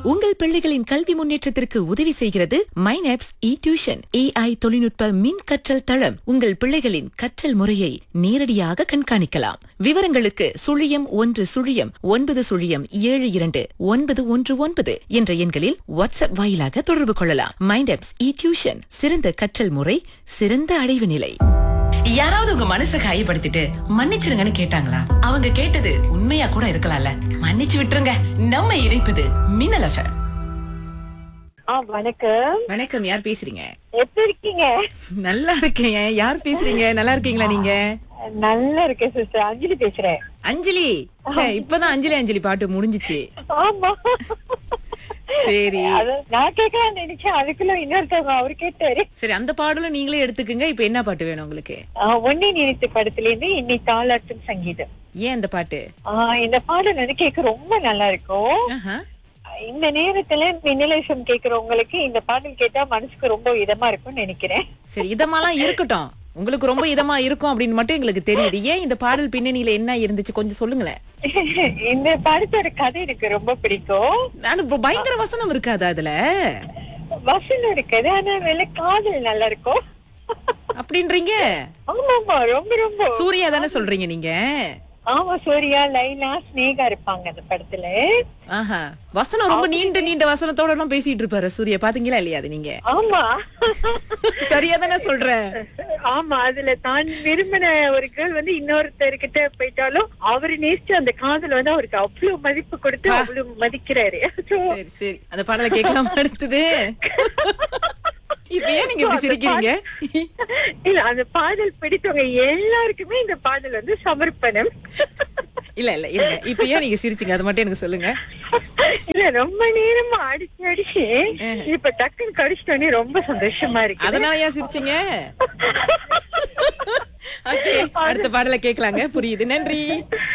உங்கள் பிள்ளைகளின் கல்வி முன்னேற்றத்திற்கு உதவி செய்கிறது மைனாப்ஸ் இ டியூஷன் ஏஐ தொழில்நுட்ப மின் கற்றல் தளம் உங்கள் பிள்ளைகளின் கற்றல் முறையை நேரடியாக கண்காணிக்கலாம் விவரங்களுக்கு சுழியம் ஒன்று சுழியம் ஒன்பது சுழியம் ஏழு இரண்டு ஒன்பது ஒன்று ஒன்பது என்ற எண்களில் வாட்ஸ்அப் வாயிலாக தொடர்பு கொள்ளலாம் மைண்டாப்ஸ் இ டியூஷன் சிறந்த கற்றல் முறை சிறந்த அடைவு நிலை யாராவது உங்க மனசை காயப்படுத்திட்டு மன்னிச்சிருங்கன்னு கேட்டாங்களா அவங்க கேட்டது உண்மையா கூட இருக்கலாம்ல மன்னிச்சு விட்டுருங்க நம்ம இணைப்பது மின்னல் எஃப்எம் ஆ வணக்கம் வணக்கம் யார் பேசுறீங்க எப்படி இருக்கீங்க நல்லா இருக்கேன் யார் பேசுறீங்க நல்லா இருக்கீங்களா நீங்க நல்லா இருக்கேன் சிஸ்டர் அஞ்சலி பேசுறேன் அஞ்சலி ச்சே, இப்பதான் அஞ்சலி அஞ்சலி பாட்டு முடிஞ்சுச்சு ஆமா சரி அது நான் கேட்கலாம் நினைச்சேன் அதுக்குள்ள இன்னொருத்தவங்க அவரு கேட்டாரு சரி அந்த பாடலும் நீங்களே எடுத்துக்கங்க இப்ப என்ன பாட்டு வேணும் உங்களுக்கு ஆ, ஒன்னே நினைத்து படத்துல இருந்து இன்னை தாளாட்டும் சங்கீதம் ஏன் அந்த பாட்டு ஆ, இந்த பாடல் வந்து கேட்க ரொம்ப நல்லா இருக்கும் ஆஹா. இந்த நேரத்துல மின்னலேசம் கேக்குறவங்களுக்கு இந்த பாடல் கேட்டா மனசுக்கு ரொம்ப இதமா இருக்கும்னு நினைக்கிறேன் சரி இதமாலாம் இருக்கட்டும் உங்களுக்கு ரொம்ப இதமா இருக்கும் அப்படின்னு மட்டும் எங்களுக்கு தெரியுது ஏன் இந்த பாடல் பின்னணியில என்ன இருந்துச்சு கொஞ்சம் சொல்லுங்களேன் இந்த படத்தோட கதை எனக்கு ரொம்ப பிடிக்கும் நான் இப்ப பயங்கர வசனம் இருக்காதா அதுல வசனம் இருக்குது ஆனா மேல காதல் நல்லா இருக்கும் அப்படின்றீங்க ஆமா ஆமா ரொம்ப ரொம்ப சூர்யா தானே சொல்றீங்க நீங்க ஆமா சூர்யா லைலா ஸ்னேகா இருப்பாங்க அந்த படத்துல ஆஹா வசனம் ரொம்ப நீண்ட நீண்ட வசனத்தோட எல்லாம் பேசிட்டு இருப்பாரு சூர்யா பாத்தீங்களா இல்லையா அது நீங்க ஆமா சரியா தானே சொல்றேன் ஆமா அதுல தான் விரும்பின ஒரு கேர்ள் வந்து இன்னொருத்தர்கிட்ட போயிட்டாலும் அவரு நேசிச்சு அந்த காதல் வந்து அவருக்கு அவ்வளவு மதிப்பு கொடுத்து அவ்வளவு மதிக்கிறாரு So, சரி சரி அந்த பாடலை கேட்கலாம் அடுத்தது இப்ப ஏன் நீங்க இப்படி சிரிக்கிறீங்க இல்ல அந்த பாடல் பிடித்தவங்க எல்லாருக்குமே இந்த பாடல் வந்து சமர்ப்பணம் இல்ல இல்ல இருங்க இப்ப ஏன் நீங்க சிரிச்சீங்க அது மட்டும் எனக்கு சொல்லுங்க இல்ல ரொம்ப நேரமா அடிச்சு அடிச்சு இப்ப டக்குன்னு கடிச்சிட்டோன்னே ரொம்ப சந்தோஷமா இருக்கு அதனால ஏன் சிரிச்சீங்க ஓகே அடுத்த பாடலை கேட்கலாங்க புரியுது நன்றி